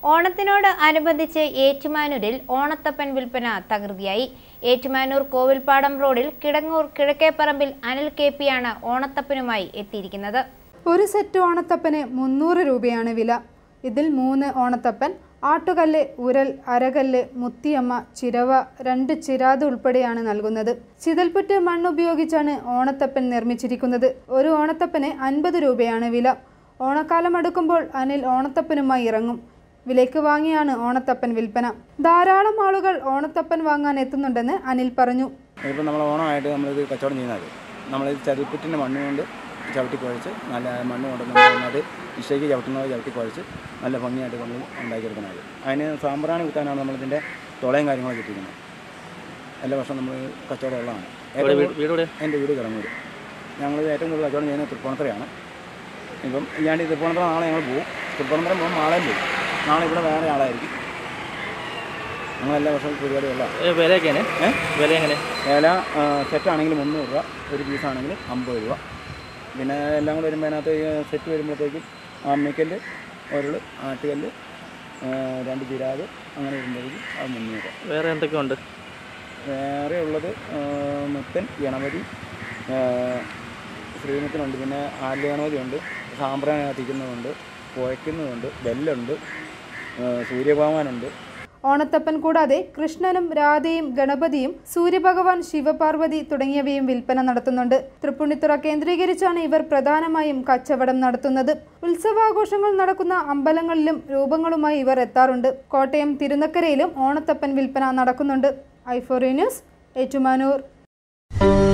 ഓണത്തിനോട് അനുബന്ധിച്ച് ഏറ്റുമാനൂരിൽ ഓണത്തപ്പൻ വിൽപ്പന തകൃതിയായി ഏറ്റുമാനൂർ കോവിൽപ്പാടം റോഡിൽ കിടങ്ങൂർ കിഴക്കേപ്പറമ്പിൽ അനിൽ കെ പിയാണ് ഓണത്തപ്പനുമായി എത്തിയിരിക്കുന്നത് ഒരു സെറ്റ് ഓണത്തപ്പന് മുന്നൂറ് രൂപയാണ് വില ഇതിൽ മൂന്ന് ഓണത്തപ്പൻ ആട്ടുകല്ല് ഉരൽ അരകല്ല് മുത്തിയമ്മ ചിരവ രണ്ട് ചിരാത് ഉൾപ്പെടെയാണ് നൽകുന്നത് ചിതൽപുറ്റ് മണ്ണുപയോഗിച്ചാണ് ഓണത്തപ്പൻ നിർമ്മിച്ചിരിക്കുന്നത് ഒരു ഓണത്തപ്പന് അൻപത് രൂപയാണ് വില ഓണക്കാലം അടുക്കുമ്പോൾ അനിൽ ഓണത്തപ്പനുമായി ഇറങ്ങും വിലയ്ക്ക് വാങ്ങിയാണ് ഓണത്തപ്പൻ വിൽപ്പന ധാരാളം ആളുകൾ ഓണത്തപ്പൻ വാങ്ങാൻ എത്തുന്നുണ്ടെന്ന് അനിൽ പറഞ്ഞു ഇതിപ്പോൾ നമ്മൾ ഓണമായിട്ട് നമ്മളിത് കച്ചവടം ചെയ്യുന്നത് നമ്മൾ ചതുപ്പുറ്റിൻ്റെ മണ്ണ് കൊണ്ട് ചവിട്ടി കുഴച്ച് നല്ല മണ്ണ് കൊണ്ട് നമ്മൾ നന്നായിട്ട് ഇഷ്ടയ്ക്ക് ചവിട്ടുന്നത് ചവിട്ടി കുഴച്ച് നല്ല ഭംഗിയായിട്ട് കൊണ്ട് ഉണ്ടാക്കിയെടുക്കുന്നത് അതിന് സാമ്പ്രാണി കുത്താനാണ് നമ്മളിതിൻ്റെ തുളയും കാര്യങ്ങളൊക്കെ കിട്ടിയിരിക്കുന്നത് എല്ലാ വർഷവും നമ്മൾ കച്ചവടം ഉള്ളതാണ് ഏറ്റവും കൂടുതൽ- വീട് എൻ്റെ വീട് കിടങ്ങൂർ ഞങ്ങൾ ഏറ്റവും കൂടുതൽ കച്ചവടം ചെയ്യുന്നത് തൃപ്പൂണിത്തറയാണ് ഇപ്പം ഞാൻ ഈ തൃപ്പൂണിത്തറ നാളെ ഞങ്ങൾ പോകും തൃപ്പൂണിത്തറ പോകുമ്പോൾ നാളെയും പോകും നാളെ ഇവിടെ വേറെ ആളായിരിക്കും ഞങ്ങൾ എല്ലാ വർഷവും പരിപാടി ഉള്ള വിലയൊക്കെ എങ്ങനെ ഏ? വില എങ്ങനെ ഏല സെറ്റാണെങ്കിൽ മുന്നൂറ് രൂപ ഒരു പീസാണെങ്കിൽ അമ്പത് രൂപ പിന്നെ എല്ലാം കൂടെ വരുമ്പോൾ അതിനകത്ത് സെറ്റ് വരുമ്പോഴത്തേക്കും അമ്മിക്കല്ല് ഒരള് ആട്ടുകല്ല് ആ, രണ്ട് ചിരാത് അങ്ങനെ വരുമ്പോഴേക്കും അത് മുന്നൂറ് രൂപ വേറെ എന്തൊക്കെയുണ്ട് വേറെ ഉള്ളത് ആ, മുത്തൻ ഗണപതി ആ, ശ്രീമുത്തനുണ്ട് പിന്നെ ആല് ഗണപതി ഉണ്ട് സാമ്പ്രാണി കത്തിക്കുന്നതുണ്ട് കുഴയ്ക്കുന്നതുണ്ട് ബെല്ലുണ്ട് ആ, സൂര്യഭഗവാനുണ്ട് ഓണത്തപ്പൻ കൂടാതെ കൃഷ്ണനും രാധയും ഗണപതിയും സൂര്യഭഗവാൻ ശിവപാർവതി തുടങ്ങിയവയും വിൽപ്പന നടത്തുന്നുണ്ട് തൃപ്പുണിത്തുറ കേന്ദ്രീകരിച്ചാണ് ഇവർ പ്രധാനമായും കച്ചവടം നടത്തുന്നത് ഉത്സവാഘോഷങ്ങൾ നടക്കുന്ന അമ്പലങ്ങളിലും രൂപങ്ങളുമായി ഇവർ എത്താറുണ്ട് കോട്ടയം തിരുനക്കരയിലും ഓണത്തപ്പൻ വിൽപ്പന നടക്കുന്നുണ്ട് ഐഫോറി ന്യൂസ് ഏറ്റുമാനൂർ